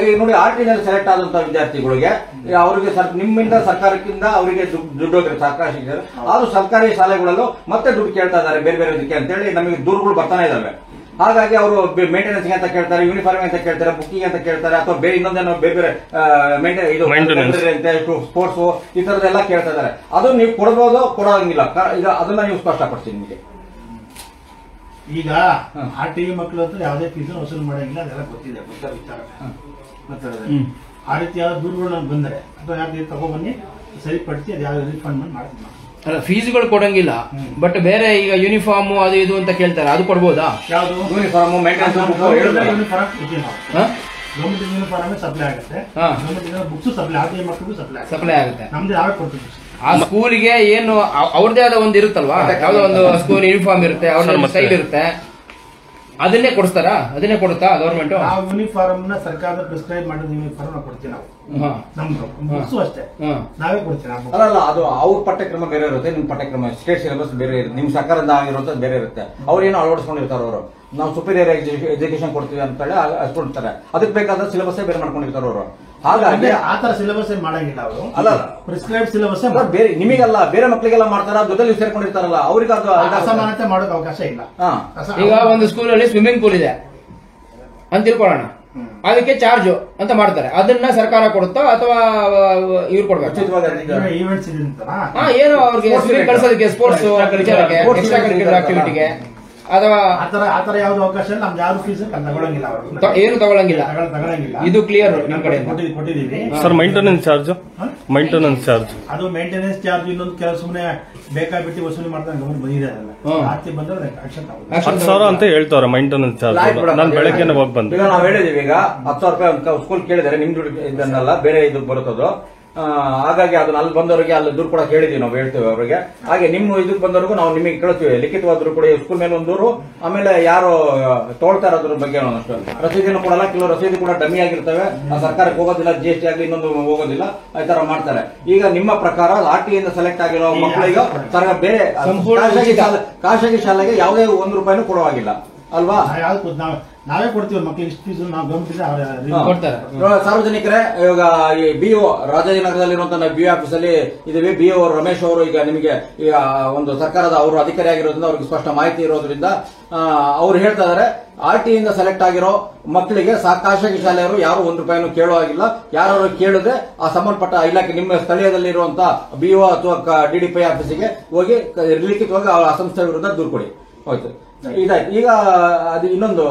ಹಾಗಾಗಿ ನೋಡಿ R T ನಲ್ಲಿ ಸೆಲೆಕ್ಟ್ ಆದಂತ ವಿದ್ಯಾರ್ಥಿಗಳಿಗೆ ಈ ಅವರಿಗೆ ಸರ್- ನಿಮ್ಮಿಂದ ಸರ್ಕಾರಕ್ಕಿಂತ ಅವರಿಗೆ ದುಡ್ಡು ದುಡ್ಡು ಹೋಗಿರುತ್ತೆ ಸರ್ಕಾರ ಸಿಗ್ತಾರೆ ಆದ್ರೂ ಸರ್ಕಾರಿ ಶಾಲೆಗಳಲ್ಲೂ ಮತ್ತೆ ದುಡ್ಡು ಕೇಳ್ತಾ ಇದ್ದಾರೆ ಬೇರೆ ಬೇರೆ ಇದಕ್ಕೆ ಅಂತೇಳಿ ನಮಗೆ ದೂರುಗಳು ಬರ್ತಾನೆ ಇದಾವೆ ಹಾಗಾಗಿ ಅವರು ಮೇಂಟೆನೆನ್ಸ್ ಅಂತ ಕೇಳ್ತಾರೆ ಯೂನಿಫಾರ್ಮ್ ಅಂತ ಕೇಳ್ತಾರೆ ಬುಕ್ಕಿಂಗ್ ಅಂತ ಕೇಳ್ತಾರೆ ಅಥವಾ ಬೇರೆ ಇನ್ನೊಂದೇನೋ ಬೇರೆ ಬೇರೆ ಮೇಂಟೈನ್ ಇದು Maintenance. ಸ್ಪೋರ್ಟ್ಸ್ ಈ ತರದೆಲ್ಲ ಕೇಳ್ತಾ ಇದ್ದಾರೆ ಅದು ನೀವು ಕೊಡಬಹುದು ಕೊಡೋಂಗಿಲ್ಲ ಕ- ಈಗ ಅದನ್ನ ನೀವು ಸ್ಪಷ್ಟಪಡಿಸಿ ನಿಮಗೆ ಈಗ ಆ ಟಿವಿ ಮಕ್ಕಳು ಹತ್ರ ಯಾವುದೇ ಫೀಸ್ ವಸೂಲು ಮಾಡಂಗಿಲ್ಲ ಅದೆಲ್ಲ ಗೊತ್ತಿದೆ ಗೊತ್ತ ವಿಚಾರ ಗೊತ್ತಿರೋದು ಆ ರೀತಿಯಾದ ದೂರುಗಳು ನಮ್ಗೆ ಬಂದರೆ ಅಥವಾ ಯಾಕೆ ತಗೊಬನ್ನಿ ಸರಿಪಡಿಸಿ ಅದು ಯಾವ ರಿಫಂಡ್ ಮಾಡಿ ಮಾಡ್ತೀನಿ ನಾನು. ಅಲ್ಲ ಫೀಸ್ಗಳು ಕೊಡಂಗಿಲ್ಲ ಬಟ್ ಬೇರೆ ಈಗ ಯೂನಿಫಾರ್ಮ್ ಅದು ಇದು ಅಂತ ಕೇಳ್ತಾರೆ ಅದು ಕೊಡ್ಬೋದಾ ಯಾವುದು ಯೂನಿಫಾರ್ಮ್ ಮೇಂಟೆನೆನ್ಸ್ ಯೂನಿಫಾರ್ಮ್ ಕೊಡ್ತೀವಿ ನಾವು ಹಾ? ಗೌರ್ಮೆಂಟ್ ಯೂನಿಫಾರ್ಮ್ ಸಪ್ಲೈ ಆಗುತ್ತೆ ಹಾ. ಗೌರ್ಮೆಂಟ್ ಬುಕ್ಸ್ ಸಪ್ಲೈ ಆ ಟಿವಿ ಮಕ್ಕಳಿಗೂ ಸಪ್ಲೈ ಆಗುತ್ತೆ ಸಪ್ಲೈ ಆಗುತ್ತೆ ನಮ್ದು ಯಾವಾಗ ಕೊಡ್ತೀವಿ ಆ ಸ್ಕೂಲ್ಗೆ ಏನು ಅವ್- ಅವ್ರದ್ದೇ ಆದ ಒಂದು ಇರುತ್ತಲ್ವಾ ಯಾವ್ದೋ ಒಂದು ಸ್ಕೂಲ್ ಯೂನಿಫಾರ್ಮ್ ಇರುತ್ತೆ ಅವ್ರದ್ದು ಮತ್ತೆ- ಸ್ಟೈಲ್ ಇರುತ್ತೆ ಅದನ್ನೇ ಕೊಡಿಸ್ತಾರಾ ಅದನ್ನೇ ಕೊಡುತ್ತಾ ಗೌರ್ಮೆಂಟ್ ನಾವು ಯೂನಿಫಾರ್ಮ್ ನ ಸರ್ಕಾರದ ಪ್ರಿಸ್ಕ್ರೈಬ್ ಮಾಡಿದ ಯೂನಿಫಾರ್ಮ್ ನಾವು ಕೊಡ್ತೀವಿ ನಾವು ನಮ್ದು ಬುಕ್ಸು ಅಷ್ಟೇ ನಾವೇ ಕೊಡ್ತೀವಿ ನಾವು ಅಲ್ಲ ಅಲ್ಲ ಅದು ಅವ್ರ ಪಠ್ಯಕ್ರಮ ಬೇರೆ ಇರುತ್ತೆ ನಿಮ್ ಪಠ್ಯಕ್ರಮ ಸ್ಟೇಟ್ ಸಿಲೆಬಸ್ ಬೇರೆ ಇರುತ್ತೆ ನಿಮ್ ಸರ್ಕಾರದಿಂದ ಆಗಿರೋದು ಬೇರೆ ಇರುತ್ತೆ ಅವ್ರು ಏನೋ ಅಳವಡಿಸ್ಕೊಂಡಿರ್ತಾರೆ ಅವರು ನಾವು ಸುಪೀರಿಯರ್ ಎಜುಕೇಶನ್ ಕೊಡ್ತೀವಿ ಅಂತ ಹೇಳಿ ಅಸ್ಕೊಳ್ತಾರೆ ಅದಕ್ಕೆ ಬೇಕಾದ ಸಿಲೆಬಸ್ ಬೇರೆ ಮಾಡ್ಕೊಂಡಿರ್ತಾರೆ ಅವರು ಹಾಗಾಗಿ ಅಂದ್ರೆ ಆ ತರ ಸಿಲೆಬಸ್ ಏನ್ ಮಾಡಂಗಿಲ್ಲ ಅವರು ಅಲ್ಲ. ಪ್ರಿಸ್ಕ್ರೈಬ್ ಸಿಲೆಬಸ್ ಅಲ್ಲ, ಬೇರೆ ನಿಮಗೆಲ್ಲ ಬೇರೆ ಮಕ್ಕಳಿಗೆಲ್ಲ ಮಾಡ್ತಾರ ಜೊತೆಲಿ ಸೇರ್ಕೊಂಡಿರ್ತಾರಲ್ಲ ಅವ್ರಿಗೆ ಅದು ಇದಾಗುತ್ತೆ. ಅಸಮಾನತೆ ಮಾಡೋಕೆ ಅವಕಾಶ ಇಲ್ಲ ಹಾ ಅಸ- ಈಗ ಒಂದು ಸ್ಕೂಲಲ್ಲಿ ಸ್ವಿಮ್ಮಿಂಗ್ ಪೂಲ್ ಇದೆ ಅಂತ ತಿಳ್ಕೊಳ್ಳೋಣ ಅದಕ್ಕೆ ಚಾರ್ಜ್ ಅಂತ ಮಾಡ್ತಾರೆ ಅದನ್ನ ಸರ್ಕಾರ ಕೊಡುತ್ತಾ ಅಥವಾ ಇವ್ರು ಕೊಡ್ಬೇಕು ಉಚಿತವಾಗಿ ಅದಕ್ಕೆ- ಈಗ ಈವೆಂಟ್ಸ್ ಇದೆ ಅಂತನಾ? ಹಾ ಏನೋ ಅವ್ರಿಗೆ Sports ಸ್ವಿಮ್ಮಿಂಗ್ ಬೇಕಾ? ಕಳ್ಸೋದಕ್ಕೆ ಸ್ಪೋರ್ಟ್ಸ್ Sports ಕಲ್ಚರ್ಗೆ Sports ಎಕ್ಸ್ಟ್ರಾ ಕರಿಕ್ಯುಲರ್ ಆಕ್ಟಿವಿಟಿಗೆ ಅಥವಾ ಆ ತರ ಆ ತರ ಯಾವ್ದು ಅವಕಾಶ ಇಲ್ಲ ನಮ್ಗೆ ಯಾವ್ದು ಫೀಸ್ ತಗೊಳಂಗಿಲ್ಲ ಅವರು ತ- ಏನು ತಗೊಳಂಗಿಲ್ಲ ತಗೊಳ- ತಗೊಳಂಗಿಲ್ಲ ಇದು ಕ್ಲಿಯರ್ ನಿಮ್ ಕಡೆಯಿಂದ ಕೊಟ್ಟಿದ್ದೀವಿ- ಕೊಟ್ಟಿದ್ದೀವಿ sir maintenance charge maintenance charge ಅದು ಮೇಂಟೆನೆನ್ಸ್ ಚಾರ್ಜ್ ಇನ್ನೊಂದು ಕೆಲವು ಸುಮ್ಮನೆ ಬೇಕಾಬಿಟ್ಟು ವಸೂಲಿ ಮಾಡ್ತಾರೆ ಗಮನ ಬಂದಿದೆ ಅದೆಲ್ಲ ಹ್ಮ್. ಆರ್ತಿ ಬಂದ್ರೆ ಆಕ್ಷನ್ ತಗೊಳ್ಳಿ Action ಹತ್ತು ಸಾವಿರ ಅಂತ ಹೇಳ್ತಾವ್ರೆ ಮೈಂಟೆನೆನ್ಸ್ ಚಾರ್ಜ್ ಆಯ್ತು ಬಿಡಪ್ಪ. ನಾನು ಬೆಳಗ್ಗೆನೆ ಹೋಗಿ ಬಂದೆ ಈಗ ನಾವು ಹೇಳಿದೀವಿ ಈಗ ಹತ್ತು ಸಾವಿರ ರೂಪಾಯಿ ಅಂತ ಸ್ಕೂಲ್ ಕೇಳಿದರೆ ನಿಮ್ ದುಡ್ಡು ಇದನ್ನಲ್ಲ ಬೇರೆ ಇದು ಬರುತ್ತದು ಆ, ಹಾಗಾಗಿ ಅದನ್ನ ಅಲ್ಲಿ ಬಂದವರಿಗೆ ಅಲ್ಲಿ ದುಡ್ಡು ಕೂಡ ಹೇಳಿದೀವಿ ನಾವು ಹೇಳ್ತೇವೆ ಅವರಿಗೆ ಹಾಗೆ ನಿಮ್ಮ ಇದಕ್ಕೆ ಬಂದವರೆಗೂ ನಾವು ನಿಮಗೆ ಕಳಿಸ್ತೀವಿ ಲಿಖಿತವಾದ್ರು ಕೂಡ ಸ್ಕೂಲ್ ಮೇಲೆ ಒಂದು ದೂರು ಆಮೇಲೆ ಯಾರು ತೋಳ್ತಾ ಇರೋದ್ರ ಬಗ್ಗೆ ಒಂದಷ್ಟು ರಸೀದಿನೂ ಕೊಡಲ್ಲ ಕೆಲವು ರಸೀದಿ ಕೂಡ ಡಮ್ಮಿ ಆಗಿರ್ತವೆ ಆ ಸರ್ಕಾರಕ್ಕೆ ಹೋಗೋದಿಲ್ಲ ಜಿ ಎಸ್ ಟಿ ಆಗಲಿ ಇನ್ನೊಂದು ಹೋಗೋದಿಲ್ಲ ಈ ತರ ಮಾಡ್ತಾರೆ ಈಗ ನಿಮ್ಮ ಪ್ರಕಾರ ಆರ್ ಟಿ ಇಂದ ಸೆಲೆಕ್ಟ್ ಆಗಿರೋ ಮಕ್ಕಳಿಗೆ ಸರ್ಕಾರ ಬೇರೆ ಸಂಪೂರ್ಣ ಖಾಸಗಿ ಉಚಿತ. ಶಾಲೆ- ಖಾಸಗಿ ಶಾಲೆಗೆ ಯಾವುದೇ ಒಂದು ರೂಪಾಯಿನೂ ಕೊಡುವಾಗಿಲ್ಲ ಅಲ್ವಾ ನಾವ್ ಯಾವ್ದು ನಾವ್ ನಾವೇ ಕೊಡ್ತೀವಿ ಮಕ್ಕಳಿಗೆ ಇಷ್ಟು ಫೀಸ್ ನಾವು ಗಮನಿಸಿದ್ರೆ ಹಾ. ಕೊಡ್ತಾರೆ ಇವಾಗ ಸಾರ್ವಜನಿಕರೇ ಇವಾಗ ಈ ಬಿ ಒ ರಾಜಾಜಿನಗರದಲ್ಲಿರುವಂತಹ ಬಿ ಆಫೀಸ್ ಅಲ್ಲಿ ಇದ್ದೀವಿ ಬಿ ಒ ರಮೇಶ್ ಅವರು ಈಗ ನಿಮಗೆ ಈಗ ಒಂದು ಸರ್ಕಾರದ ಅವರು ಅಧಿಕಾರಿ ಆಗಿರೋದ್ರಿಂದ ಅವ್ರಿಗೆ ಸ್ಪಷ್ಟ ಮಾಹಿತಿ ಇರೋದ್ರಿಂದ ಆ, ಅವ್ರು ಹೇಳ್ತಾ ಇದಾರೆ ಆರ್ ಟಿ ಇಂದ ಸೆಲೆಕ್ಟ್ ಆಗಿರೋ ಮಕ್ಕಳಿಗೆ ಸಾ- ಖಾಸಗಿ ಶಾಲೆಯವರು ಯಾರು ಒಂದು ರೂಪಾಯಿನೂ ಕೇಳೋ ಆಗಿಲ್ಲ ಯಾರು ಕೇಳಿದ್ರೆ ಆ ಸಂಬಂಧಪಟ್ಟ ಇಲಾಖೆ ನಿಮ್ಮ ಸ್ಥಳೀಯದಲ್ಲಿರುವಂತಹ ಬಿ ಒ ಅಥವಾ ಡಿಡಿಪಿ ಆಫೀಸಿಗೆ ಹೋಗಿ ಕ- ಲಿಖಿತವಾಗಿ ಆ ಸಂಸ್ಥೆ ವಿರುದ್ಧ ದೂರು ಕೊಡಿ ಹೋಯ್ತು ಇದಾಯ್ತು ಈಗ ಅದು ಇನ್ನೊಂದು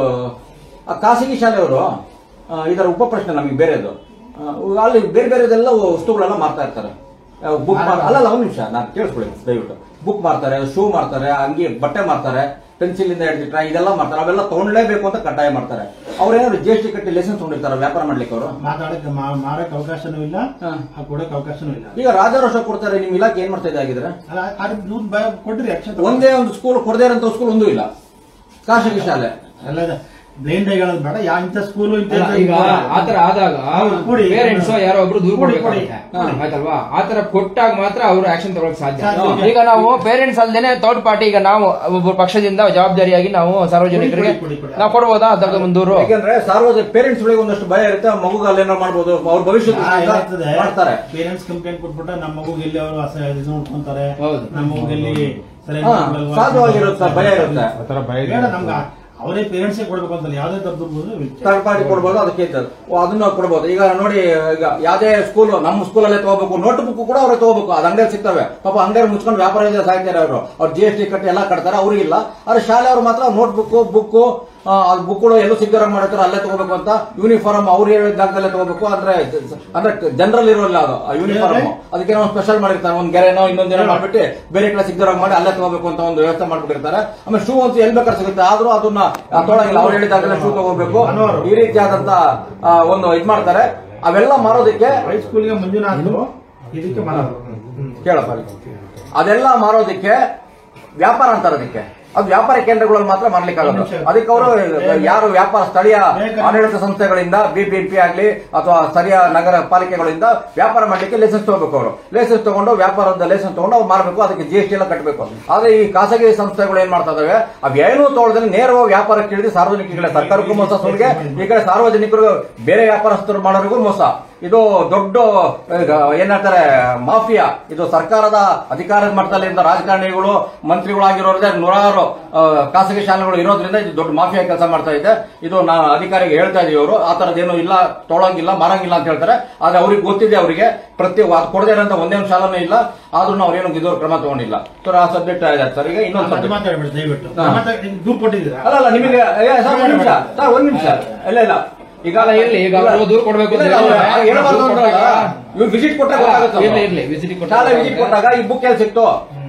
ಆ ಖಾಸಗಿ ಶಾಲೆಯವರು ಆ, ಇದರ ಉಪ ಪ್ರಶ್ನೆ ನಮಗೆ ಬೇರೆದು ಆ, ಅಲ್ಲಿ ಬೇರೆ ಬೇರೆದೆಲ್ಲ ವಸ್ತುಗಳೆಲ್ಲ ಮಾರ್ತಾ ಇರ್ತಾರೆ ಬುಕ್ ಅಲ್ಲಲ್ಲ ಒಂದು ನಿಮಿಷ ನಾನು ಕೇಳಿಸ್ಕೊಳ್ಳಿ ದಯವಿಟ್ಟು ಬುಕ್ ಮಾರ್ತಾರೆ ಶೂ ಮಾರ್ತಾರೆ ಅಂಗಿ ಬಟ್ಟೆ ಮಾರ್ತಾರೆ ಪೆನ್ಸಿಲ್ ಇಂದ ಹಿಡಿದಿಟ್ರೆ ಇದೆಲ್ಲ ಮಾಡ್ತಾರೆ ಅವೆಲ್ಲ ತಗೊಳ್ಳೇಬೇಕು ಅಂತ ಕಡ್ಡಾಯ ಮಾಡ್ತಾರೆ ಅವ್ರೇನಾದ್ರು ಜಿ ಎಸ್ ಟಿ ಕಟ್ಟಿ ಲೈಸೆನ್ಸ್ ತಗೊಂಡಿರ್ತಾರೆ ವ್ಯಾಪಾರ ಮಾಡ್ಲಿಕ್ಕೆ ಅವರು ಮಾತಾಡಕ್ಕೆ ಮಾ- ಮಾರಕ್ಕೆ ಅವಕಾಶನೂ ಇಲ್ಲ ಹಾ. ಆ ಕೊಡಕ್ಕೆ ಅವಕಾಶನೂ ಇಲ್ಲ ಈಗ ರಾಜಾರೋಷ ಕೊಡ್ತಾರೆ ನಿಮ್ ಇಲಾಖೆ ಏನ್ ಮಾಡ್ತಾ ಇದೆ ಆಗಿದ್ರೆ ಅಲ್ಲ ಅದು ದುಡ್ಡು ಬ- ಕೊಡ್ರಿ ಅಕ್ಷರ ಒಂದೇ ಒಂದು ಸ್ಕೂಲ್ ಕೊಡದೇ ಇರೋಂಥ ಸ್ಕೂಲ್ ಒಂದೂ ಇಲ್ಲ ಖಾಸಗಿ ಶಾಲೆ ಎಲ್ಲ ಬ್ಲೈಂಡ್ ಆಗಿ ಹೇಳೋದು ಬೇಡ ಯಾ ಇಂಥ ಸ್ಕೂಲು ಇಂಥ ಅಲ್ಲ, ಈಗ ಆತರ ಆದಾಗ ಹೌದು, ಕೊಡಿ. ಪೇರೆಂಟ್ಸ್ ಯಾರೋ ಒಬ್ರು ದೂರ ಕೊಡಿ, ಕೊಡ್ಬೇಕಾಗುತ್ತೆ ಕೊಡಿ. ಆಯ್ತಲ್ವಾ ಆತರ ಕೊಟ್ಟಾಗ ಮಾತ್ರ ಅವರು ಆಕ್ಷನ್ ತಗೊಳಕ್ ಸಾಧ್ಯ ಸಾಧ್ಯ. ಈಗ ನಾವು ಪೇರೆಂಟ್ಸ್ ಅಲ್ದೇನೆ ಥರ್ಡ್ ಪಾರ್ಟಿ ಈಗ ನಾವು ಒಬ್ಬ ಪಕ್ಷದಿಂದ ಜವಾಬ್ದಾರಿಯಾಗಿ ನಾವು ಸಾರ್ವಜನಿಕರಿಗೆ ಕೊಡಿ, ಕೊಡಿ, ಕೊಡಿ. ನಾವು ಕೊಡ್ಬೋದಾ ಅದ್ರ ಒಂದು ದೂರು ಯಾಕಂದ್ರೆ ಸಾರ್ವಜನಿಕ ಪೇರೆಂಟ್ಸ್ ಗಳಿಗೆ ಒಂದಷ್ಟು ಭಯ ಇರುತ್ತೆ ಆ ಮಗುಗೆ ಅಲ್ಲೇನೋ ಮಾಡ್ಬೋದು ಅವ್ರ ಭವಿಷ್ಯದ ದೃಷ್ಟಿಯಿಂದ ಮಾಡ್ತಾರೆ ಪೇರೆಂಟ್ಸ್ ಕಂಪ್ಲೇಂಟ್ ಕೊಟ್ಬಿಟ್ಟು ನಮ್ಮ ಮಗುಗೆ ಎಲ್ಲಿ ಅವರು ಅಸ- ಇದು ನೋಡ್ಕೊಂತಾರೆ ಹೌದು. ನಮ್ಮ ಮಗುಗೆ ಎಲ್ಲಿ ಸರಿಯಾಗಿ ಹಾ, ನೋಡ್ಕೊಳಲ್ವಾ? ಸಾಧ್ಯವಾಗಿರುತ್ತೆ ಭಯ ಇರುತ್ತೆ ಬೇಡ ನಮ್ಗೆ ಅವರೇ ಪೇರೆಂಟ್ಸೇ ಕೊಡ್ಬೇಕು ಅಂತಲ್ಲ ಯಾವ್ದೇ ತಪ್ಪು ಥರ್ಡ್ ಪಾರ್ಟಿ ಕೊಡ್ಬೋದು ಅದಕ್ಕೆ ಇದ್ದದ್ದು. ಓ, ಅದನ್ನ ಕೊಡ್ಬೋದು ಈಗ ನೋಡಿ ಈಗ ಯಾವ್ದೇ ಸ್ಕೂಲ್ ನಮ್ಮ ಸ್ಕೂಲಲ್ಲೇ ತಗೋಬೇಕು ನೋಟ್ ಬುಕ್ ಕೂಡ ಅವ್ರೆ ತಗೋಬೇಕು ಅದು ಅಂಗಡಿಯಲ್ಲಿ ಸಿಗ್ತವೆ ಪಾಪ ಅಂಗಡಿಯಲ್ಲಿ ಮುಚ್ಕೊಂಡು ವ್ಯಾಪಾರ ಇದೆ ಸಾಯ್ತಾರೆ ಅವರು ಅವ್ರು ಜಿ ಎಸ್ ಟಿ ಕಟ್ಟಿ ಎಲ್ಲ ಕಟ್ತಾರೆ ಅವ್ರಿಗಿಲ್ಲ ಆದ್ರೆ ಶಾಲೆಯವರು ಮಾತ್ರ ನೋಟ್ ಬುಕ್ ಬುಕ್ ಅದು ಬುಕ್ಗಳು ಎಲ್ಲೂ ಸಿಗ್ದಾರ ಮಾಡಿರ್ತಾರೆ ಅಲ್ಲೇ ತಗೋಬೇಕು ಅಂತ ಯೂನಿಫಾರ್ಮ್ ಅವ್ರು ಹೇಳಿದ ಜಾಗದಲ್ಲೇ ತಗೋಬೇಕು ಅಂದ್ರೆ ಅಂದ್ರೆ ಜನರಲ್ ಇರೋಲ್ಲ ಅದು ಯೂನಿಫಾರ್ಮ್ ಅದಕ್ಕೆ ನಾವು ಸ್ಪೆಷಲ್ ಮಾಡಿರ್ತಾರೆ ಒಂದ್ ಗೆರೆನೋ ಇನ್ನೊಂದೇನೋ ಮಾಡ್ಬಿಟ್ಟು ಬೇರೆ ಕಡೆ ಸಿಗ್ದಾರ ಮಾಡಿ ಅಲ್ಲೇ ತಗೋಬೇಕು ಅಂತ ಒಂದು ವ್ಯವಸ್ಥೆ ಮಾಡ್ಬಿಟ್ಟಿರ್ತಾರೆ ಆಮೇಲೆ ಶೂ ಅಂತ ಎಲ್ಲಿ ಬೇಕಾದ್ರೆ ಸಿಗುತ್ತೆ ಆದ್ರೂ ಅದನ್ನ ತೊಳಗಿಲ್ಲ ಅವ್ರು ಹೇಳಿದಾಗಲೇ ಶೂ ತಗೋಬೇಕು ಈ ರೀತಿಯಾದಂತ ಆ, ಒಂದು ಇದ್ ಮಾಡ್ತಾರೆ ಅವೆಲ್ಲ ಮಾರೋದಕ್ಕೆ ಹೈಸ್ಕೂಲ್ಗೆ ಮಂಜುನಾಥ್ ಇದಕ್ಕೆ ಮಾಡೋದು ಕೇಳಪ್ಪ ಅದೆಲ್ಲ ಮಾರೋದಕ್ಕೆ ವ್ಯಾಪಾರ ಅಂತಾರೆ ಅದಕ್ಕೆ ಅದು ವ್ಯಾಪಾರ ಕೇಂದ್ರಗಳಲ್ಲಿ ಮಾತ್ರ ಮಾಡ್ಲಿಕ್ಕೆ ಆಗೋದು ಅದಕ್ಕೆ ಅವರು ಯಾರು ವ್ಯಾಪಾರ ಸ್ಥಳೀಯ ಆಡಳಿತ ಸಂಸ್ಥೆಗಳಿಂದ ಬಿಬಿಎಂಪಿ ಆಗ್ಲಿ ಅಥವಾ ಸ್ಥಳೀಯ ನಗರ ಪಾಲಿಕೆಗಳಿಂದ ವ್ಯಾಪಾರ ಮಾಡ್ಲಿಕ್ಕೆ ಲೈಸೆನ್ಸ್ ತಗೋಬೇಕು ಅವರು ಲೈಸೆನ್ಸ್ ತಗೊಂಡು ವ್ಯಾಪಾರದ ಲೈಸೆನ್ಸ್ ತಗೊಂಡು ಅವ್ರು ಮಾರಬೇಕು ಅದಕ್ಕೆ ಜಿ ಎಸ್ ಟಿ ಎಲ್ಲ ಕಟ್ಟಬೇಕು ಆದ್ರೆ ಈ ಖಾಸಗಿ ಸಂಸ್ಥೆಗಳು ಏನ್ ಮಾಡ್ತಾ ಇದಾವೆ ಅವೇನೂ ತಗೊಳ್ದ್ರೆ ನೇರವಾಗಿ ವ್ಯಾಪಾರಕ್ಕೆ ಇಳಿದು ಸಾರ್ವಜನಿಕರಿಗೆ ಸರ್ಕಾರಕ್ಕೂ ಮೋಸ ಸುಳ್ಳಿಗೆ ಈ ಕಡೆ ಸಾರ್ವಜನಿಕರು ಬೇರೆ ವ್ಯಾಪಾರಸ್ಥರು ಮಾಡೋರಿಗೂ ಮೋಸ ಇದು ದೊಡ್ಡ ಈಗ ಏನ್ ಹೇಳ್ತಾರೆ ಮಾಫಿಯಾ ಇದು ಸರ್ಕಾರದ ಅಧಿಕಾರದ ಮಟ್ಟದಲ್ಲಿಂದ ರಾಜಕಾರಣಿಗಳು ಮಂತ್ರಿಗಳಾಗಿರೋದ್ರೆ ನೂರಾರು ಆ, ಖಾಸಗಿ ಶಾಲೆಗಳು ಇರೋದ್ರಿಂದ ಇದು ದೊಡ್ಡ ಮಾಫಿಯಾ ಕೆಲಸ ಮಾಡ್ತಾ ಇದೆ ಇದು ನಾ ಅಧಿಕಾರಿಗೆ ಹೇಳ್ತಾ ಇದೀವಿ ಅವರು ಆ ತರದೇನು ಇಲ್ಲ ತೊಳಂಗಿಲ್ಲ ಮಾರಂಗಿಲ್ಲ ಅಂತ ಹೇಳ್ತಾರೆ ಆದ್ರೆ ಅವ್ರಿಗೆ ಗೊತ್ತಿದೆ ಅವರಿಗೆ ಪ್ರತಿ ಅದು ಕೊಡದೇ ಇರೋಂಥ ಒಂದೇ ಒಂದು ಶಾಲೆನೂ ಇಲ್ಲ ಆದ್ರೂ ಅವ್ರೇನು ಇದುವರೆಗೂ ಕ್ರಮ ತಗೊಂಡಿಲ್ಲ ಸರ್ ಆ ಸಬ್ಜೆಕ್ಟ್ ಇದೆ ಸರ್ ಈಗ ಇನ್ನೊಂದು ಅದು ಸಬ್ಜೆಕ್ಟ್ ಮಾತಾಡ್ಬೇಡಿ ದಯವಿಟ್ಟು ಹಾ. ಮತ್ತೆ ನೀವು ದೂರು ಕೊಟ್ಟಿದ್ದೀರಾ ಅಲ್ಲ ಅಲ್ಲ ನಿಮಗೆ ಏ, ಸರ್ ಒಂದ್ ನಿಮಿಷ ಸರ್ ಒಂದ್ ನಿಮಿಷ ಇಲ್ಲ ಇಲ್ಲ ಈಗ ಅಲ್ಲ, ಇರ್ಲಿ, ಈಗ ಅವ್ರು ದೂರು ಕೊಡ್ಬೇಕು ಅಂತ ಇಲ್ಲ, ಇಲ್ಲ, ಹೇಳಿದ್ರೆ, ಅವ್ರು ಹೇಳ್ಬಾರ್ದು ಅಂತ ದೂರು ಕೊಟ್ಟಾಗ- ಇವ್ರು ವಿಸಿಟ್ ಕೊಟ್ಟಾಗ ಗೊತ್ತಾಗುತ್ತೆ ಇರ್ಲಿ, ಇರ್ಲಿ, visit ಕೊಟ್ಟಾಗ ಶಾಲೆ ವಿಸಿಟ್ ಕೊಟ್ಟಾಗ ಈ ಬುಕ್ ಎಲ್ಲಿ ಸಿಕ್ತು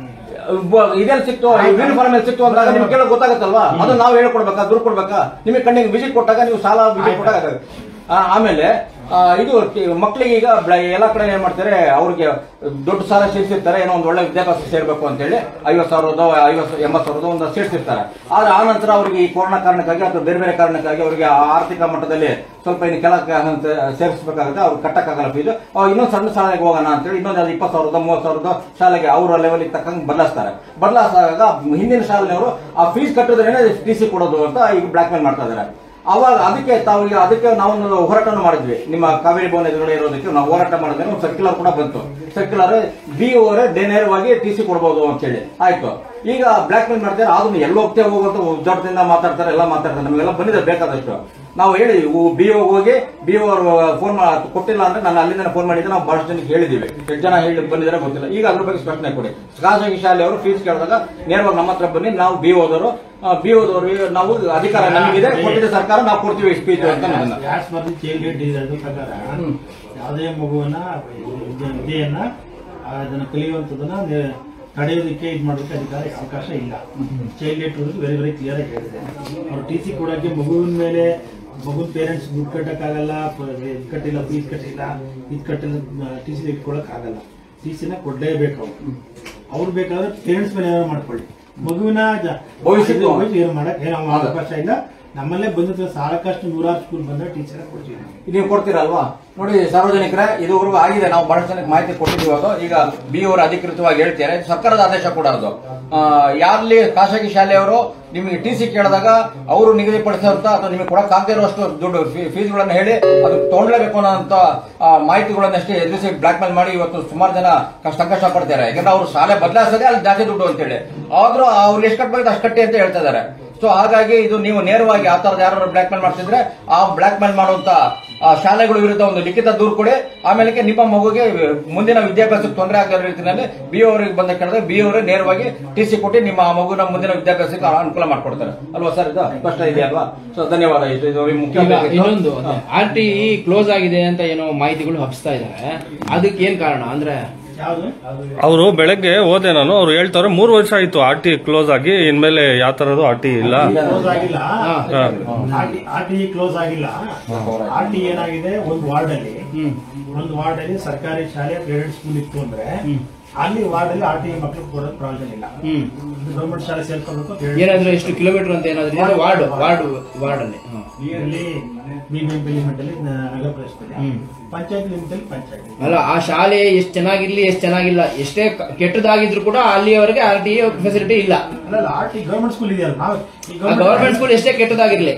ಬ- ಇದೆಲ್ಲಿ ಸಿಕ್ತು ಯೂನಿಫಾರ್ಮ್ ಎಲ್ಲಿ ಸಿಕ್ತು ಅಂದಾಗ ನಿಮ್ಗೆ ಕೇಳೋದು ಗೊತ್ತಾಗುತ್ತಲ್ವಾ ಅದು ನಾವು ಹೇಳ್ಕೊಡ್ಬೇಕಾ ದೂರ ಕೊಡ್ಬೇಕಾ ನಿಮಗೆ ಕಣ್ಣಿಗೆ ವಿಸಿಟ್ ಕೊಟ್ಟಾಗ ನೀವು ಶಾಲಾ ವಿಸಿಟ್ ಕೊಟ್ಟಾಗ ಆ, ಆಮೇಲೆ ಆ, ಇದು ಟಿ- ಮಕ್ಳಿಗೆ ಈಗ ಬ್ಲ- ಎಲ್ಲಾ ಕಡೆ ಏನ್ ಮಾಡ್ತಾರೆ ಅವ್ರಿಗೆ ದೊಡ್ಡ ಸಾಲ ಸೇರಿಸಿರ್ತಾರೆ ಏನೋ ಒಂದು ಒಳ್ಳೆ ವಿದ್ಯಾಭ್ಯಾಸ ಸೇರ್ಬೇಕು ಅಂತ ಹೇಳಿ ಐವತ್ ಸಾವಿರದ ಐವತ್ ಎಂಬತ್ ಸಾವಿರದ ಒಂದು ಸೇರಿಸಿರ್ತಾರೆ ಆದ್ರೆ ಆ ನಂತರ ಅವ್ರಿಗೆ ಈ ಕೊರೋನಾ ಕಾರಣಕ್ಕಾಗಿ ಅಥವಾ ಬೇರೆ ಬೇರೆ ಕಾರಣಕ್ಕಾಗಿ ಅವರಿಗೆ ಆರ್ಥಿಕ ಮಟ್ಟದಲ್ಲಿ ಸ್ವಲ್ಪ ಇನ್ನು ಕೆಳ ಸೇರಿಸಬೇಕಾಗುತ್ತೆ ಅವ್ರು ಕಟ್ಟಕ್ಕಾಗಲ್ಲ ಫೀಸು ಇನ್ನೊಂದು ಸಣ್ಣ ಶಾಲೆಗೆ ಹೋಗೋಣ ಅಂತೇಳಿ ಇನ್ನೊಂದು ಇಪ್ಪತ್ತು ಸಾವಿರದ ಮೂವತ್ತು ಸಾವಿರದ ಶಾಲೆಗೆ ಅವರ ಲೆವೆಲ್ಗೆ ತಕ್ಕಂಗೆ ಬದಲಾಯಿಸ್ತಾರೆ ಬದಲಾಯಿಸಿದಾಗ ಹಿಂದಿನ ಶಾಲೆಯವರು ಆ ಫೀಸ್ ಕಟ್ಟಿದ್ರೇನೆ ಟಿ ಸಿ ಕೊಡೋದು ಅಂತ ಈಗ ಬ್ಲಾಕ್ ಮೇಲ್ ಮಾಡ್ತಾ ಇದ್ದಾರೆ ಅವಾಗ ಅದಕ್ಕೆ ತಾವು ಈಗ ಅದಕ್ಕೆ ನಾವೊಂದು ಹೋರಾಟವನ್ನು ಮಾಡಿದ್ವಿ ನಿಮ್ಮ ಕಾವೇರಿ ಭವನ ಎದುರುಗಡೆ ಇರೋದಕ್ಕೆ ನಾವು ಹೋರಾಟ ಮಾಡಿದ್ರೆ ಒಂದು ಸರ್ಕ್ಯುಲರ್ ಕೂಡ ಬಂತು ಸರ್ಕ್ಯುಲರ್ ಬಿ ಅವರೇ ನೇರವಾಗಿ ಟಿ ಸಿ ಕೊಡ್ಬೋದು ಅಂತ ಹೇಳಿ ಆಯ್ತು ಈಗ ಬ್ಲಾಕ್ ಮೇಲ್ ಮಾಡ್ತಾರೆ ಆದ್ರೂ ಎಲ್ಲ ಹೋಗ್ತೇ ಹೋಗುವಂತ ಉದ್ದಾಟದಿಂದ ಮಾತಾಡ್ತಾರೆ ಎಲ್ಲ ಮಾತಾಡ್ತಾರೆ ನಮಗೆಲ್ಲ ಬಂದಿದೆ ಬೇಕಾದಷ್ಟು ನಾವು ಹೇಳಿ ಬಿ ಓ ಹೋಗಿ ಬಿ ಓ ಫೋನ್ ಕೊಟ್ಟಿಲ್ಲ ಅಂದ್ರೆ ನಾನು ಅಲ್ಲಿಂದ ಫೋನ್ ಮಾಡಿದ್ರೆ ನಾವು ಬಹಳಷ್ಟು ಜನಕ್ಕೆ ಹೇಳಿದೀವಿ ಎಷ್ಟು ಜನ ಹೇಳಿ ಬಂದಿದ್ದಾರೆ ಗೊತ್ತಿಲ್ಲ ಈಗ ಅದ್ರ ಬಗ್ಗೆ ಸ್ಪಷ್ಟನೆ ಕೊಡಿ ಖಾಸಗಿ ಶಾಲೆಯವರು ಫೀಸ್ ಕೇಳಿದಾಗ ನೇರವಾಗಿ ನಮ್ಮ ಹತ್ರ ಬನ್ನಿ ನಾವು ಬಿ ಓದವರು ಬಿ ಓದವರು ನಾವು ಅಧಿಕಾರ ನಮಗಿದೆ ಕೊಟ್ಟಿದೆ ಸರ್ಕಾರ ನಾವು ಕೊಡ್ತೀವಿ ಸ್ಪೀಚ್ ಅಂತ ಅದನ್ನ ಯಾಸ್ ಬರ್ದು ಚೈಲ್ಡ್ ಲೇಟ್ ಇದೆ ಅದ್ರ ಪ್ರಕಾರ ಹ್ಮ್. ಯಾವುದೇ ಮಗುವನ್ನ ವಿದ್ಯೆ- ವಿದ್ಯೆಯನ್ನ ಆ, ಅದನ್ನ ಕಲಿಯುವಂಥದ್ದನ್ನ ನೆ- ತಡೆಯೋದಕ್ಕೆ ಇದು ಮಾಡೋದಕ್ಕೆ ಅಧಿಕಾರ ಅವಕಾಶ ಇಲ್ಲ child late very very clear ಆಗಿ ಹೇಳಿದೆ ಅವ್ರು ಟಿ ಸಿ ಕೊಡೋಕ್ಕೆ ಮಗುವಿನ ಮೇಲೆ ಮಗುನ ಪೇರೆಂಟ್ಸ್ ದುಡ್ಡು ಕಟ್ಟಕ್ಕಾಗಲ್ಲ ಪ- ಇದ್ ಕಟ್ಟಿಲ್ಲ ಫೀಸ್ ಕಟ್ಟಿಲ್ಲ ಇದು ಕಟ್ಟಿಲ್ಲ ಟಿ ಸಿ ಇಟ್ಕೊಳಕ್ ಆಗಲ್ಲ ಟಿ ಸಿನ ಕೊಡ್ಲೇಬೇಕು ಅವ್ರು ಅವ್ರು ಬೇಕಾದ್ರೆ ಪೇರೆಂಟ್ಸ್ ಮೇಲೆ ಏನಾದ್ರು ಮಾಡ್ಕೊಳ್ಳಿ ಮಗುವಿನ ಜ- ಭವಿಷ್ಯದ್ದು. ಭವಿಷ್ಯ ಏನು ಮಾಡಕ್ ಏನು ಅವಕಾಶ ಇಲ್ಲ ನಮ್ಮಲ್ಲೇ ಬಂದಿದ್ದ ಸಾಲಕ್ಕಷ್ಟು ನೂರಾರು ಸ್ಕೂಲ್ ಬಂದ್ರೆ ಟೀಚರ್ ಕೊಡ್ತೀವಿ ನಾವು. ನೀವು ಕೊಡ್ತೀರಲ್ವಾ ನೋಡಿ ಸಾರ್ವಜನಿಕರೇ ಇದುವರೆಗೂ ಆಗಿದೆ ನಾವು ಬಹಳಷ್ಟು ಜನಕ್ಕೆ ಮಾಹಿತಿ ಕೊಟ್ಟಿದ್ದೀವಿ ಅದು ಈಗ ಬಿ ಅವರು ಅಧಿಕೃತವಾಗಿ ಹೇಳ್ತಾರೆ ಇದು ಸರ್ಕಾರದ ಆದೇಶ ಕೂಡ ಅದು ಆ, ಯಾರಲ್ಲಿ ಖಾಸಗಿ ಶಾಲೆಯವರು ನಿಮಗೆ ಟಿ ಸಿ ಕೇಳಿದಾಗ ಅವರು ನಿಗದಿಪಡಿಸಿದಂತ ಅಥವಾ ನಿಮಗೆ ಕೊಡಕ್ಕಾಗದೇ ಇರುವಷ್ಟು ದುಡ್ಡು ಫೀಸ್ಗಳನ್ನು ಹೇಳಿ ಅದು ತಗೊಳ್ಲೇಬೇಕು ಅನ್ನೋಂತ ಆ, ಮಾಹಿತಿಗಳನ್ನಷ್ಟೇ ಎದುರಿಸಿ ಬ್ಲಾಕ್ ಮೇಲ್ ಮಾಡಿ ಇವತ್ತು ಸುಮಾರು ಜನ ಕಷ್ಟ ಸಂಕಷ್ಟ ಪಡ್ತಾರೆ ಯಾಕಂದ್ರೆ ಅವರು ಶಾಲೆ ಬದಲಾಯಿಸೋದೇ ಅಲ್ಲಿ ಜಾಸ್ತಿ ದುಡ್ಡು ಅಂತೇಳಿ ಆದ್ರೂ ಅವ್ರು ಎಷ್ಟು ಕಟ್ಟಬೇಕು ಅಷ್ಟು ಕಟ್ಟಿ ಅಂತ ಹೇಳ್ತಾ ಇದ್ದಾರೆ ಸೊ ಹಾಗಾಗಿ ಇದು ನೀವು ನೇರವಾಗಿ ಆ ತರದ ಯಾರು ಬ್ಲಾಕ್ ಮೇಲ್ ಮಾಡ್ತಿದ್ರೆ ಆ ಬ್ಲಾಕ್ ಮೇಲ್ ಮಾಡುವಂತ ಆ ಶಾಲೆಗಳ ವಿರುದ್ಧ ಒಂದು ಲಿಖಿತ ದೂರು ಕೊಡಿ ಆಮೇಲೆ ನಿಮ್ಮ ಮಗುಗೆ ಮುಂದಿನ ವಿದ್ಯಾಭ್ಯಾಸಕ್ಕೆ ತೊಂದರೆ ಆಗದ ರೀತಿಯಲ್ಲಿ ಬಿ ಅವರಿಗೆ ಬಂದ ಕೇಳಿದ್ರೆ ಬಿ ಅವರೇ ನೇರವಾಗಿ ಟಿ ಸಿ ಕೊಟ್ಟು ನಿಮ್ಮ ಆ ಮಗುನ ಮುಂದಿನ ವಿದ್ಯಾಭ್ಯಾಸಕ್ಕೆ ಅನುಕೂಲ ಮಾಡ್ಕೊಡ್ತಾರೆ ಅಲ್ವಾ ಸರ್ ಇದು ಸ್ಪಷ್ಟ ಇದೆ ಅಲ್ವಾ ಸೊ ಧನ್ಯವಾದ ಇದು ಇದು ಮುಖ್ಯ ಈಗ ಬೇಕಿತ್ತು. ಇನ್ನೊಂದು ಹಾ. ಆರ್ ಟಿ ಕ್ಲೋಸ್ ಆಗಿದೆ ಅಂತ ಏನೋ ಮಾಹಿತಿಗಳು ಹಬ್ಸ್ತಾ ಇದ್ದಾರೆ ಅದಕ್ಕೆ ಏನ್ ಕಾರಣ ಅಂದ್ರೆ ಯಾವುದು ಅವರು ಬೆಳಗ್ಗೆ ಹೋದೆ ನಾನು ಅವ್ರು ಹೇಳ್ತಾರೆ ಮೂರು ವರ್ಷ ಆಯ್ತು ಆರ್ ಟಿ ಕ್ಲೋಸ್ ಆಗಿ ಇನ್ಮೇಲೆ ಯಾವ ತರದ್ದು ಆರ್ ಟಿ ಇಲ್ಲ ಕ್ಲೋಸ್ ಆಗಿಲ್ಲ ಹಾ. ಹಾ. ಆರ್ ಟಿ ಕ್ಲೋಸ್ ಆಗಿಲ್ಲ ಆರ್ ಟಿ ಏನಾಗಿದೆ ಒಂದು ವಾರ್ಡ್ ಅಲ್ಲಿ ಹ್ಮ್ ಒಂದು ವಾರ್ಡ್ ಅಲ್ಲಿ ಸರ್ಕಾರಿ ಶಾಲೆ ಪ್ರೈವೇಟ್ ಸ್ಕೂಲ್ ಇತ್ತು ಅಂದ್ರೆ ಅಲ್ಲಿ ವಾರ್ಡ್ ಅಲ್ಲಿ ಆರ್ ಟಿ ಮಕ್ಕಳು ಕೊಡೋದು ಪ್ರಾವಿಷನ್ ಇಲ್ಲ ಹ್ಮ್ ಗೌರ್ಮೆಂಟ್ ಶಾಲೆ ಸೇರ್ಕೊಳ್ಬೇಕು ಅಂತ ಹೇಳಿ ಏನಾದ್ರು ಎಷ್ಟು ಕಿಲೋಮೀಟರ್ ಅಂತ ಏನಾದ್ರು ಇದ್ರೆ ವಾರ್ಡ್ ವಾರ್ಡ್ ವಾರ್ಡ್ ಅಲ್ಲಿ ಹಾ. ಇಲ್ಲಿ ಬಿಬಿಎಂಪಿ ಲಿಮಿಟ್ ಅಲ್ಲಿ ನ- ನಗರ ಪ್ರದೇಶದಲ್ಲಿ ಹ್ಮ್. ಪಂಚಾಯತ್ ಲಿಮಿಟ್ ಅಲ್ಲಿ ಪಂಚಾಯತ್ ಅಲ್ಲ ಆ ಶಾಲೆ ಎಷ್ಟು ಚೆನ್ನಾಗಿರ್ಲಿ ಎಷ್ಟು ಚೆನ್ನಾಗಿಲ್ಲ ಎಷ್ಟೇ ಕ- ಕೆಟ್ಟದಾಗಿದ್ರು ಕೂಡ ಅಲ್ಲಿಯವರೆಗೆ ಆರ್ ಟಿ ಫೆಸಿಲಿಟಿ ಇಲ್ಲ ಅಲ್ಲ ಆರ್ ಟಿ ಗೌರ್ಮೆಂಟ್ ಸ್ಕೂಲ್ ಇದೆಯಲ್ಲ ನಾವು ಈ ಗವರ್ಮೆಂಟ್ ಸ್ಕೂಲ್ ಎಷ್ಟೇ ಕೆಟ್ಟದಾಗಿರ್ಲಿ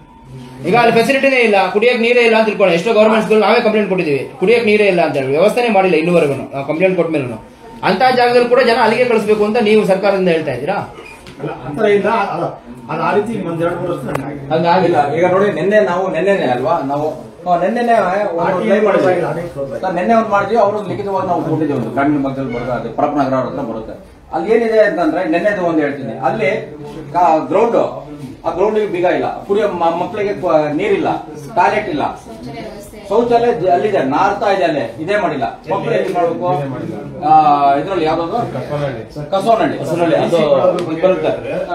ಈಗ ಅಲ್ಲಿ ಫೆಸಿಲಿಟಿನೇ ಇಲ್ಲ ಕುಡಿಯಕ್ ನೀರೇ ಇಲ್ಲ ಅಂತ ತಿಳ್ಕೊಳ್ಳಿ ಎಷ್ಟೋ ಗವರ್ಮೆಂಟ್ ಸ್ಕೂಲ್ ನಾವೇ ಕಂಪ್ಲೇಂಟ್ ಕೊಟ್ಟಿದ್ದೀವಿ ಕುಡಿಯಕ್ ನೀರೇ ಇಲ್ಲ ಅಂತ ಹೇಳಿ ವ್ಯವಸ್ಥೆನೇ ಮಾಡಿಲ್ಲ ಇನ್ನೂವರೆಗೂ ನಾವು ಕಂಪ್ಲೇಂಟ್ ಕೊಟ್ಟ ಮೇಲೂ ಅಂತ ಜಾಗದಲ್ಲಿ ಕೂಡ ಜನ ಅಲ್ಲಿಗೆ ಕಳಿಸ್ಬೇಕು ಅಂತ ನೀವು ಸರ್ಕಾರದಿಂದ ಹೇಳ್ತಾ ಇದ್ದೀರಾ ಅಲ್ಲ ಆತರ ಇಲ್ಲ ಅಲ್ಲ ಅದು ಆ ರೀತಿ ಒಂದೆರಡು ಮೂರು ವರ್ಷ ಹಂಗಾಗಿಲ್ಲ ಈಗ ನೋಡಿ ನಿನ್ನೆ ನಾವು ನಿನ್ನೆನೆ ಅಲ್ವಾ ನಾವು ಆ, ನಿನ್ನೆನೆ ಒಂದು ಟ್ರೈ ಮಾಡಿದ್ವಿ ಸರ್, ನಿನ್ನೆ ಒಂದು ಮಾಡಿದ್ವಿ ಅವರು ಲಿಖಿತವಾಗಿ ನಾವು ಕೊಟ್ಟಿದ್ದೀವಿ ಒಂದು ಕಣ್ಣಿನ ಮಧ್ಯದಲ್ಲಿ ಬರುತ್ತೆ ಅದು ಪರಪನಗರ ಅವ್ರ ಹತ್ರ ಬರುತ್ತೆ ಅಲ್ಲಿ ಏನಿದೆ ಅಂತಂದ್ರೆ ನಿನ್ನೆದು ಒಂದು ಹೇಳ್ತೀನಿ ಅಲ್ಲಿ ಗ್ರೌಂಡ್ ಆ ಗ್ರೌಂಡ್ ಬೀಗ ಇಲ್ಲ ಕುಡಿಯೋ ಮ- ಮಕ್ಕಳಿಗೆ ಕ- ನೀರಿಲ್ಲ ಟಾಯ್ಲೆಟ್ ಇಲ್ಲ ಶೌಚಾಲಯ ಜ- ಅಲ್ಲಿದೆ ನಾರ್ತಾ ಇದೆ ಅಲ್ಲಿ ಇದೇ ಮಾಡಿಲ್ಲ ಮಕ್ಕಳು ಎಲ್ಲಿ ಮಾಡ್ಬೇಕು ಆ, ಇದ್ರಲ್ಲಿ ಯಾವ್ದು ಕಸೋನಹಳ್ಳಿ ಕಸೋನಹಳ್ಳಿ ಅದು ಇದು ಬರುತ್ತೆ ಹಾ.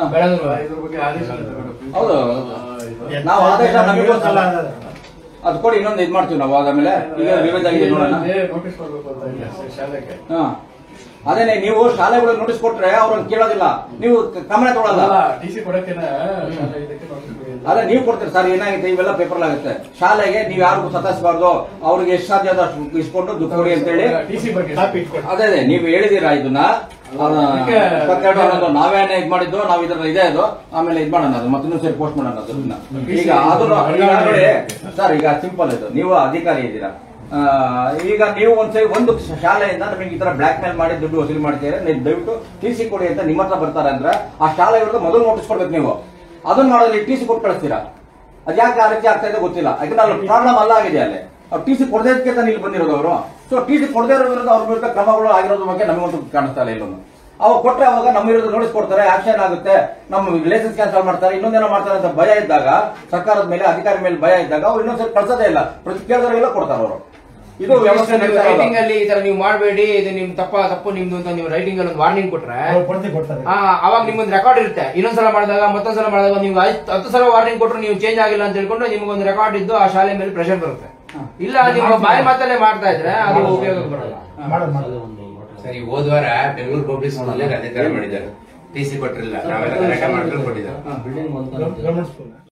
ಹೌದು ನಾವು ಆದೇಶ ನಮಗೂ ಅಲ್ಲ ಅದು ಕೊಡಿ ಇನ್ನೊಂದು ಇದು ಮಾಡ್ತೀವಿ ನಾವು ಆದ್ಮೇಲೆ ಈಗ ರಿವೈಸ್ ಆಗಿದೆ ನೋಡೋಣ ಹಾ ಅದೇನೆ ನೀವು ಶಾಲೆಗಳಿಗೆ ನೋಟಿಸ್ ಕೊಟ್ರೆ ಅವ್ರನ್ನ ಕೇಳೋದಿಲ್ಲ ನೀವು ಕ- ಗಮನ ತೊಗೊಳಲ್ಲ ಟಿ ಸಿ ಕೊಡಕ್ಕೇನೆ ಶಾಲೆ ಇದಕ್ಕೆ notice ಕೊಡಿ. ಅದೇ ನೀವು ಕೊಡ್ತೀರಿ ಸರ್ ಏನಾಗುತ್ತೆ ಇವೆಲ್ಲ ಪೇಪರ್ ಆಗುತ್ತೆ ಶಾಲೆಗೆ ನೀವು ಯಾರಿಗೂ ಸತಾಯಿಸಬಾರ್ದು ಅವ್ರಿಗೆ ಎಷ್ಟು ಸಾಧ್ಯ ಆದೋ ಅಷ್ಟು ಇಸ್ಕೊಂಡು ದುಡ್ಡು ಕೊಡಿ ಅಂತೇಳಿ ಟಿ ಸಿ ಬಗ್ಗೆ ಕಾಪಿ ಇಟ್ಕೊಳ್ಳಿ ಅದೇ ಅದೇ ನೀವು ಹೇಳಿದೀರಾ ಇದನ್ನ ಆ, ಅದಕ್ಕೆ- ಇಪ್ಪತ್ತೆರಡು ಅನ್ನೋದು ನಾವೇನೇ ಇದ್ ಮಾಡಿದ್ದು ನಾವು ಇದ್ರ ಇದೆ ಅದು ಆಮೇಲೆ ಇದ್ ಮಾಡೋಣ ಅದು ಮತ್ತೆ ಇನ್ನೊಂದ್ಸರಿ ಪೋಸ್ಟ್ ಮಾಡೋಣ ಅದನ್ನ ಈಗ ಅದು ಈಗ ನೋಡಿ ಸರ್ ಈಗ ಸಿಂಪಲ್ ಇದು ನೀವು ಅಧಿಕಾರಿ ಇದ್ದೀರಾ ಆ, ಈಗ ನೀವು ಒಂದ್ಸರಿ ಒಂದು ಶಾಲೆಯಿಂದ ನಮಗೆ ಈ ತರ ಬ್ಲಾಕ್ ಮೇಲ್ ಮಾಡಿ ದುಡ್ಡು ವಸೂಲಿ ಮಾಡ್ತೀರಾ ನೀವು ದಯವಿಟ್ಟು ಟಿ ಸಿ ಕೊಡಿ ಅಂತ ನಿಮ್ಮ ಹತ್ರ ಬರ್ತಾರೆ ಅಂದ್ರೆ ಆ ಶಾಲೆ ವಿರುದ್ಧ ಮೊದಲು ನೋಟಿಸ್ ಕೊಡ್ಬೇಕು ನೀವು ಅದನ್ನ ಮಾಡೋದ್ರಲ್ಲಿ ಟಿ ಸಿ ಕೊಟ್ಟು ಕಳಿಸ್ತೀರಾ ಅದ್ ಯಾಕೆ ಆ ರೀತಿ ಆಗ್ತಾ ಇದೆ ಗೊತ್ತಿಲ್ಲ ಯಾಕಂದ್ರೆ ಅಲ್ಲಿ ಪ್ರಾಬ್ಲಮ್ ಅಲ್ಲ ಆಗಿದೆ ಅಲ್ಲಿ ಅವ್ರು ಟಿ ಸಿ ಕೊಡದೇದಕ್ಕೆ ತಾನೇ ಇಲ್ಲಿ ಬಂದಿರೋದು ಅವರು ಸೊ ಟಿ ಸಿ ಕೊಡದೇ ಇರೋ ವಿರುದ್ಧ ಅವ್ರ ವಿರುದ್ಧ ಕ್ರಮಗಳು ಆಗಿರೋದ್ರ ಬಗ್ಗೆ ನಮಗಂತೂ ಕಾಣಿಸ್ತಾ ಇಲ್ಲ ಇಲ್ಲೊಂದು ಅವಾಗ ಕೊಟ್ರೆ ಅವಾಗ ನಮ್ಮ ವಿರುದ್ಧ ನೋಟಿಸ್ ಕೊಡ್ತಾರೆ ಆಕ್ಷನ್ ಆಗುತ್ತೆ ನಮ್ಮ ಲೈಸೆನ್ಸ್ ಕ್ಯಾನ್ಸಲ್ ಮಾಡ್ತಾರೆ ಇನ್ನೊಂದೇನೋ ಮಾಡ್ತಾರೆ ಅಂತ ಭಯ ಇದ್ದಾಗ ಸರ್ಕಾರದ ಮೇಲೆ ಅಧಿಕಾರಿ ಮೇಲೆ ಭಯ ಇದ್ದಾಗ ಅವ್ರು ಇನ್ನೊಂದ್ಸರಿ ಕಳ್ಸೋದೇ ಇಲ್ಲ ಪ್ರತಿ ಕೇಳಿದವರೆಲ್ಲ ಕೊಡ್ತಾರೆ ಅವರು ಇದು ವ್ಯವಸ್ಥೆ ನಡೀತಾ ಇರೋದು. ರೈಟಿಂಗ್ ಅಲ್ಲಿ ಈ ತರ ನೀವು ಮಾಡಬೇಡಿ ಇದು ನಿಮ್ ತಪ್ಪ ತಪ್ಪು ನಿಮ್ದು ಅಂತ ನೀವು ರೈಟಿಂಗ್ ಅಲ್ಲಿ ಒಂದು ವಾರ್ನಿಂಗ್ ಕೊಟ್ರೆ ಅವ್ರು ಕೊಡ್ತಿ ಕೊಡ್ತಾರೆ ಆ, ಅವಾಗ ನಿಮ್ಗೊಂದು ರೆಕಾರ್ಡ್ ಇರುತ್ತೆ ಇನ್ನೊಂದ್ಸಲ ಮಾಡಿದಾಗ ಮತ್ತೊಂದ್ಸಲ ಮಾಡಿದಾಗ ನೀವು ಐದ್- ಹತ್ತು ಸಲ ವಾರ್ನಿಂಗ್ ಕೊಟ್ಟರು ನೀವು ಚೇಂಜ್ ಆಗಿಲ್ಲ ಅಂತ ಹೇಳ್ಕೊಂಡು ನಿಮ್ಗೊಂದು ರೆಕಾರ್ಡ್ ಇದ್ದು ಆ ಶಾಲೆ ಮೇಲೆ ಪ್ರೆಷರ್ ಬರುತ್ತೆ ಇಲ್ಲ ನೀವು ಬಾಯಿ ಮಾತಲ್ಲೇ ಮಾಡ್ತಾ ಇದ್ರೆ ಅದು ಉಪಯೋಗ ಬರಲ್ಲ ಮಾಡೋದು ಮಾಡೋದು ಸರಿ ಹೋದ ವಾರ ಬೆಂಗಳೂರು ಪಬ್ಲಿಕ್ ಸ್ಕೂಲ್ ಅದೇ ತರ ಮಾಡಿದ್ದಾರೆ ಟಿ ಸಿ ಕೊಟ್ಟಿರಲಿಲ್ಲ ನಾವೆಲ್ಲ ಗಲಾಟೆ ಮಾಡ್ಕೊಂಡು ಕೊಟ್ಟಿದ್ದಾರೆ ಗವರ್ಮೆಂಟ್ ಸ್ಕೂಲ್